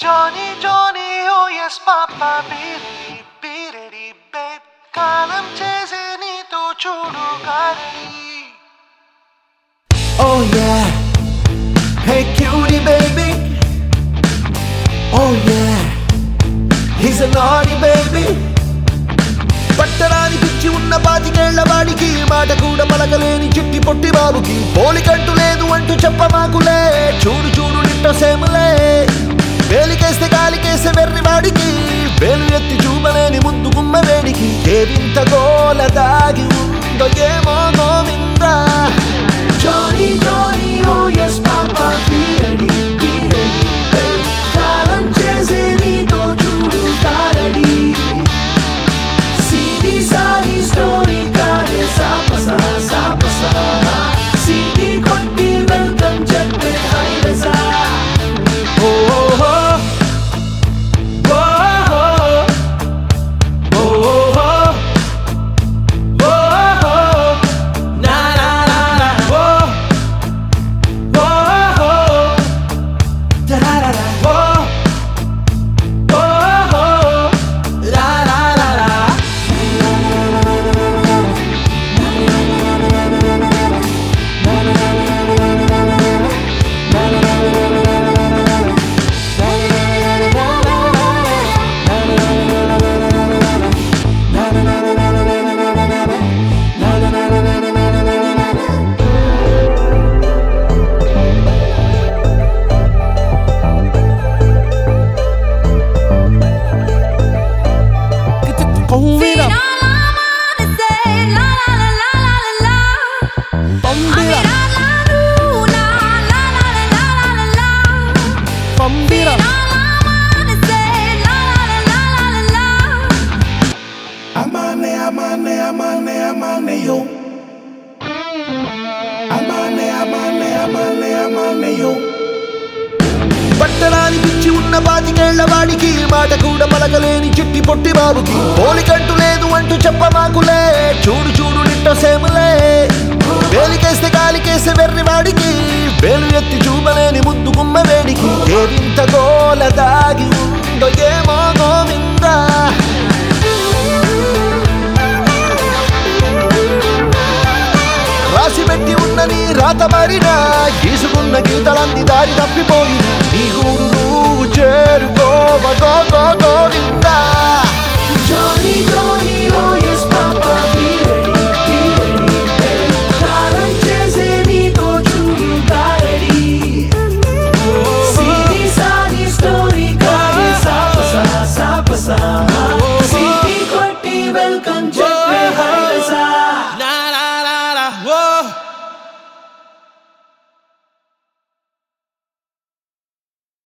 Johnny, Johnny, oh yes, Papa, be ready, be ready, babe. కాలం చేసే నీతో చూడు గారడి Oh yeah. Hey cutie baby. Oh yeah. He's a naughty baby. పట్టరాని పిచ్చి ఉన్న పాతికేళ్ల వాడికి మాట కూడా పలకలేని చిట్టి పొట్టి బాబుకి పోలికంటూ లేదు అంటూ చెప్పమాకులే చూడు చూడు నిట్టో సేములే వేలికేస్తే గాలికేసే వెర్రి వాడికి వేలు ఎత్తి చూపలేని ముందు గుమ్మ వేడికి ఏవింత గోల దాగి ఉందో ఏమో Govinda Johnny, Johnny, oh yes, Papa, be ready, be ready, babe. కాలం చేసే నీతో చూడు తారడి సిడి సారి స్టోరీ కాదే సాపసా సాపసా సిడి కొట్టి వెల్కమ్ చెప్పే హైలసా ఓ ఓ ఓ ఓ ఓ ఓ నా నా నా నా ఓ ఓ da da da da oh oh la la la la Pump it All up, I wanna say, la la la la la la la. pump I it mean, up, la la loo, la la la la la la la la. pump it All up. I wanna say, la la la la la la la. Amane, amane, amane, amane, yo. Amane, amane, amane, amane, yo. పట్టరాని పిచ్చి ఉన్న పాతికేళ్ల వాడికి మాట కూడా పలకలేని చిట్టి పొట్టి బాబుకి పోలికంటూ లేదు అంటూ చెప్పమాకులే చూడు చూడు నిట్టో సేములే వేలికేస్తే గాలికేసే వెర్రి వాడికి వేలు ఎత్తి చూపలేని ముద్దు గుమ్మ వేడికి ఏవింత గోల దాగి ఉందో ఏమో గోవిందా రాసి పెట్టి ఉన్నని రాత మారిన గీసుకున్న గీతలన్నీ దారి తప్పిపోయి నీ గూడు నువ్వు చేరుకోవ గో గో Govinda Johnny, Johnny, oh yes, Papa, be ready, be ready, babe. కాలం చేసే నీతో చూడు తారడి. సిరి సారి స్టోరీ కాదే సాపసా, సాపసా. సిటీ కొట్టి వెల్కమ్ చెప్పే హైలసా